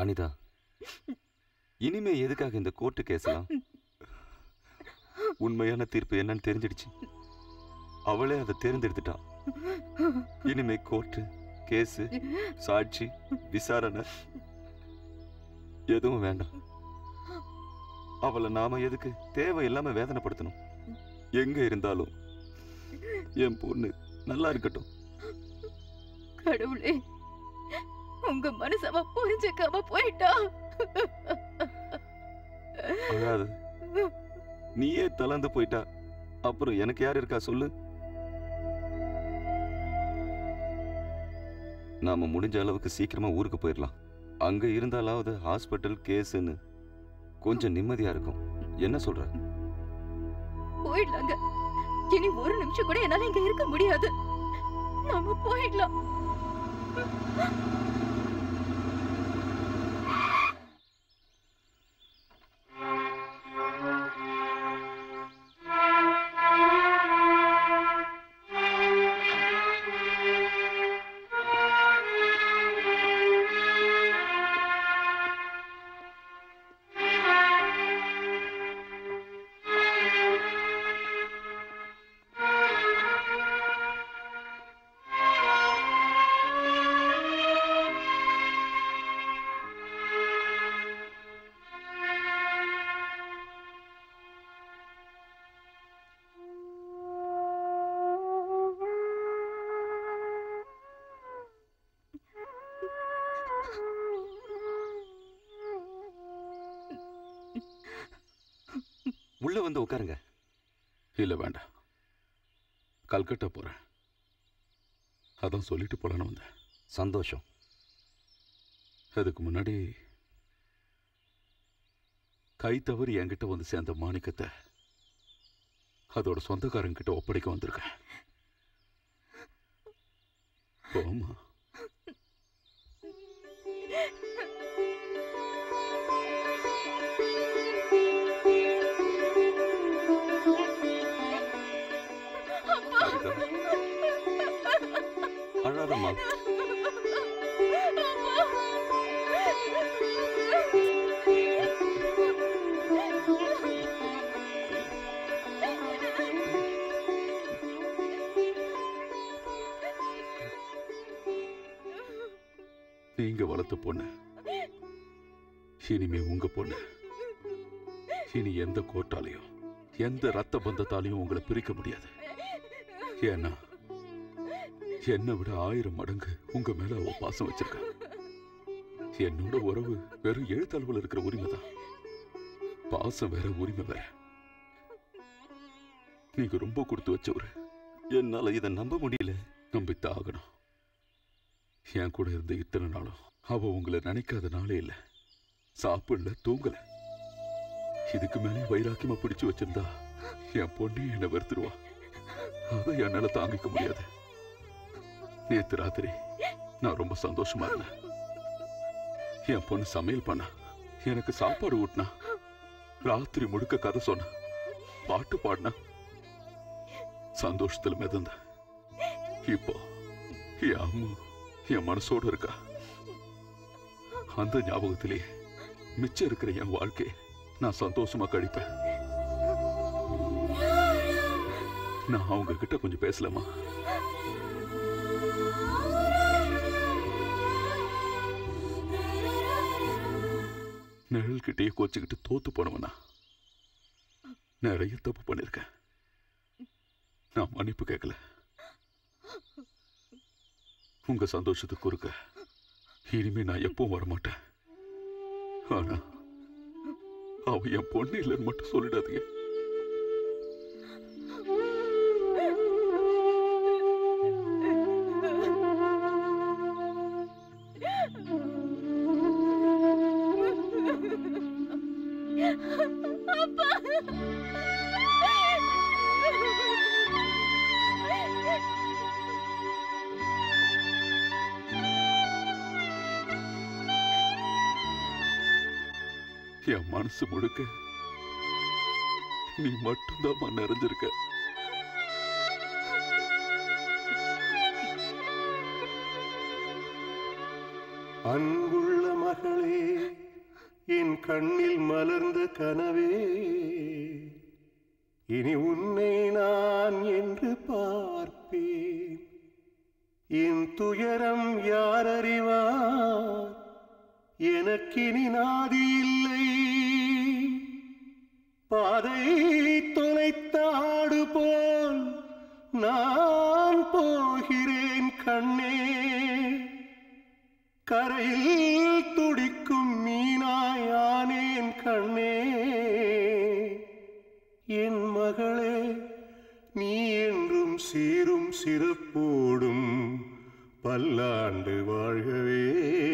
அனிதா இனிமே எதுக்காக இந்த கோர்ட்டு கேஸ்லாம் உண்மையான தீர்ப்பு என்னன்னு தெரிஞ்சிடுச்சு அவளே அதை தேர்ந்தெடுத்துட்டா இனிமே கோர்ட்டு கேஸு சாட்சி விசாரணை எதுவும் வேண்டாம் அவளை நாம எதுக்கு தேவையில்லாம வேதனைப்படுத்தணும் எங்க இருந்தாலும் என் பொண்ணு நல்லா இருக்கட்டும் கடவுளே உங்க மனசவ புரிஞ்சுக்காம போயிட்டா அழாத நீயே தளர்ந்து போயிட்டா அப்புறம் எனக்கு யார் இருக்கா சொல்லு நாம முடிஞ்ச அளவுக்கு சீக்கிரமா ஊருக்கு போயிடலாம் அங்க இருந்தாலாவது ஹாஸ்பிட்டல் கேஸ்ன்னு கொஞ்சம் நிம்மதியா இருக்கும் என்ன சொல்ற போயிடலாங்க இனி ஒரு நிமிஷம் கூட என்னால இங்க இருக்க முடியாது நாம போயிடலாம் உள்ள வந்து உட்காருங்க இல்ல வேண்டாம் கல்கட்டா போறேன் அதான் சொல்லிட்டு போலான்னு வந்தேன் சந்தோஷம் அதுக்கு முன்னாடி கை தவறி என்கிட்ட வந்து சேர்ந்த மாணிக்கத்தை அதோட சொந்தக்காரங்கிட்ட ஒப்படைக்க வந்திருக்கேன் போமா அனிதா, அழாதம்மா நீங்க வளர்த்த பொண்ணு இனிமே உங்க பொண்ணு இனி எந்த கோட்டாலையும் எந்த ரத்த பந்தத்தாலையும் உங்களை பிரிக்க முடியாது ஏன்னா என்னை விட ஆயிரம் மடங்கு உங்க மேல அவ பாசம் வச்சிருக்கா என்னோட உறவு வெறும் எழுத்தளவில் இருக்கிற உரிமை தான் பாசம் வேற உரிமை வேற நீங்க ரொம்ப கொடுத்து வச்சவரு என்னால இதை நம்ப முடியல நம்பித்தான் ஆகணும் என் கூட இருந்த இத்தனை நாளும் அவ உங்களை நினைக்காத நாளே இல்ல சாப்பிடல தூங்கல இதுக்கு மேலே வைராக்கியமா பிடிச்சு வச்சிருந்தா என் பொண்ணு என்னை வெறுத்துருவா அதை என்னால தாங்கிக்க முடியாது நேத்து ராத்திரி நான் ரொம்ப சந்தோஷமா இருந்தேன் என் பொண்ணு சமையல் பண்ணா எனக்கு சாப்பாடு ஊட்டினா ராத்திரி முழுக்க கதை சொன்னா பாட்டு பாடினா சந்தோஷத்துல மிதந்த இப்போ என் அம்மா என் மனசோட இருக்கா அந்த ஞாபகத்திலே மிச்சம் இருக்கிற என் வாழ்க்கையை நான் சந்தோஷமா கழிப்பேன் நான் அவங்க கிட்ட கொஞ்சம் பேசலாமா நிழல் கிட்டேயே கோச்சுக்கிட்டு தோத்து போனவனா நிறைய தப்பு பண்ணிருக்கேன் நான் மன்னிப்பு கேட்கல உங்க சந்தோஷத்துக்கு குறுக்க இனிமே நான் எப்பவும் வரமாட்டேன் ஆனா அவ என் பொண்ணு இல்லைன்னு மட்டும் சொல்லிடாதீங்க என் மனசு முழுக்க நீ மட்டும்தான் நிறைஞ்சிருக்க அன்புள்ள மகளே என் கண்ணில் மலர்ந்த கனவே இனி உன்னை நான் என்று பார்ப்பேன் என் துயரம் யார் அறிவார் எனக்கினி நாதி இல்லை பாதை தொலைத்தாடு போல் நான் போகிறேன் கண்ணே கரையில் துடிக்கும் மீனாயானேன் கண்ணே என் மகளே நீ என்றும் சீரும் சிறப்போடும் பல்லாண்டு வாழ்கவே